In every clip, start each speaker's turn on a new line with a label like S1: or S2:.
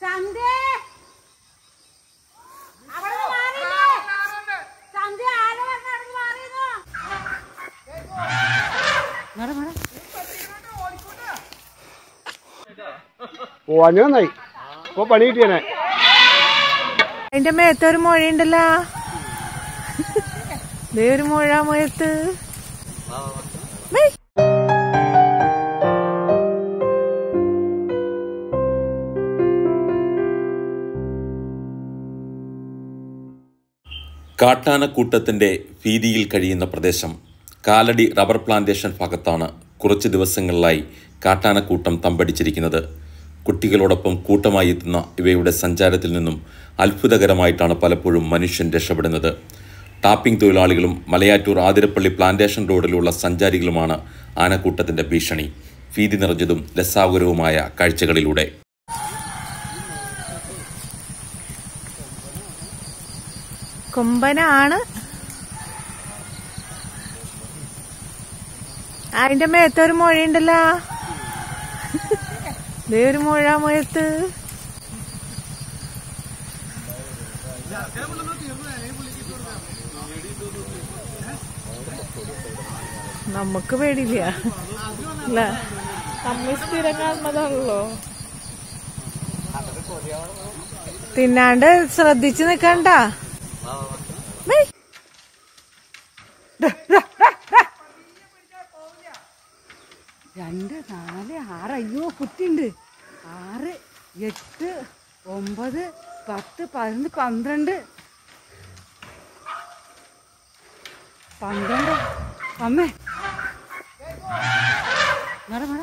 S1: സന്ധ്യ അവിടുന്ന് മാറിയില്ലേ? സന്ധ്യ ആന വന്ന് അവിടുന്ന് മാറിയെന്നോ? മാറ്, മാറ്.
S2: പോവാഞ്ഞ നന്നായി ഇപ്പൊ പണി കിട്ടിയനെ
S3: അതിന്റെ മേത്തൊരു മുഴയുണ്ടല്ലോ ദേ ഒരു മുഴ മുഴത്ത്
S4: കാട്ടാനക്കൂട്ടത്തിന്റെ ഭീതിയിൽ കഴിയുന്ന പ്രദേശം കാലടി റബ്ബർ പ്ലാന്റേഷൻ ഭാഗത്താണ് കുറച്ച് ദിവസങ്ങളിലായി കാട്ടാനക്കൂട്ടം തമ്പടിച്ചിരിക്കുന്നത് കുട്ടികളോടൊപ്പം കൂട്ടമായി എത്തുന്ന ഇവയുടെ സഞ്ചാരത്തിൽ നിന്നും അത്ഭുതകരമായിട്ടാണ് പലപ്പോഴും മനുഷ്യൻ രക്ഷപ്പെടുന്നത് ടാപ്പിംഗ് തൊഴിലാളികളും മലയാറ്റൂർ ആതിരപ്പള്ളി പ്ലാന്റേഷൻ റോഡിലുള്ള സഞ്ചാരികളുമാണ് ആനക്കൂട്ടത്തിന്റെ ഭീഷണി ഭീതി നിറഞ്ഞതും രസാവകരവുമായ കാഴ്ചകളിലൂടെ
S3: കൊമ്പനാണ് അതിന്റെ മേത്തൊരു മുഴയുണ്ടല്ലോ ദേ ഒരു മുഴ മുഴത്ത് നമുക്ക് പേടിയില്ല അല്ല നമ്മ സ്ഥിരം കാണുന്നതാണല്ലോ തിന്നാണ്ട് ശ്രദ്ധിച്ചു നിക്കണ്ട മെയ്.
S1: രണ്ട് നാല് ആറ് അയ്യോ കുത്തിണ്ട് ആറ് എട്ട് ഒമ്പത് പത്ത് പതിനൊന്ന് പന്ത്രണ്ട് പന്ത്രണ്ട് അമ്മേ നട നട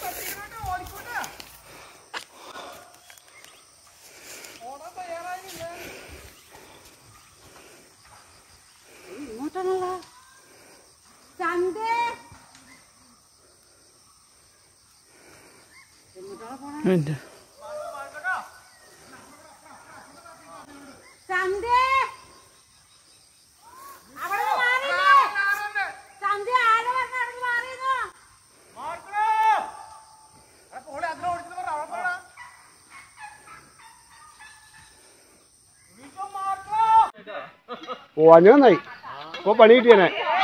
S1: ഇങ്ങോട്ടാണല്ലോ ചന്തേ സന്ധ്യ അവിടുന്ന് മാറിയില്ലേ? സന്ധ്യ ആന വന്ന് അവിടുന്ന് മാറിയെന്നോ?
S2: പോവാഞ്ഞ നന്നായി ഇപ്പൊ പണി കിട്ടിയനെ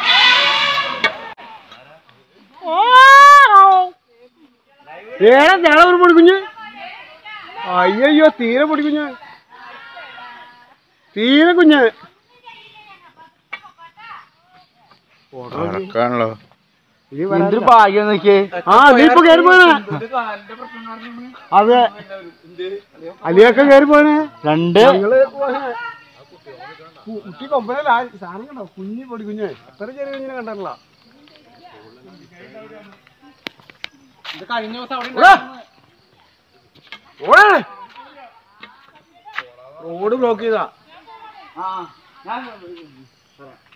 S2: ഏടാ തേള ഒരു പൊടിക്കുഞ്ഞ് അയ്യോ തീരെ പൊടിക്കുഞ്ഞ് തീരെ കുഞ്ഞ്
S5: നടക്കാണല്ലോ
S2: എന്തൊരു ഭാഗ്യം നോക്കിയേ ആ നീ ഇപ്പൊ കയറി പോനെ അതെ അലിയൊക്കെ കയറി പോനെ രണ്ട് ഞങ്ങള് പോനെ. കു- കുട്ടി കൊമ്പനല്ല സാധനം കണ്ടോ കുഞ്ഞി പൊടി കുഞ്ഞ് അത്ര ചെറിയ കുഞ്ഞിനെ കണ്ടല്ല റോഡ് ബ്ലോക്ക് ചെയ്താ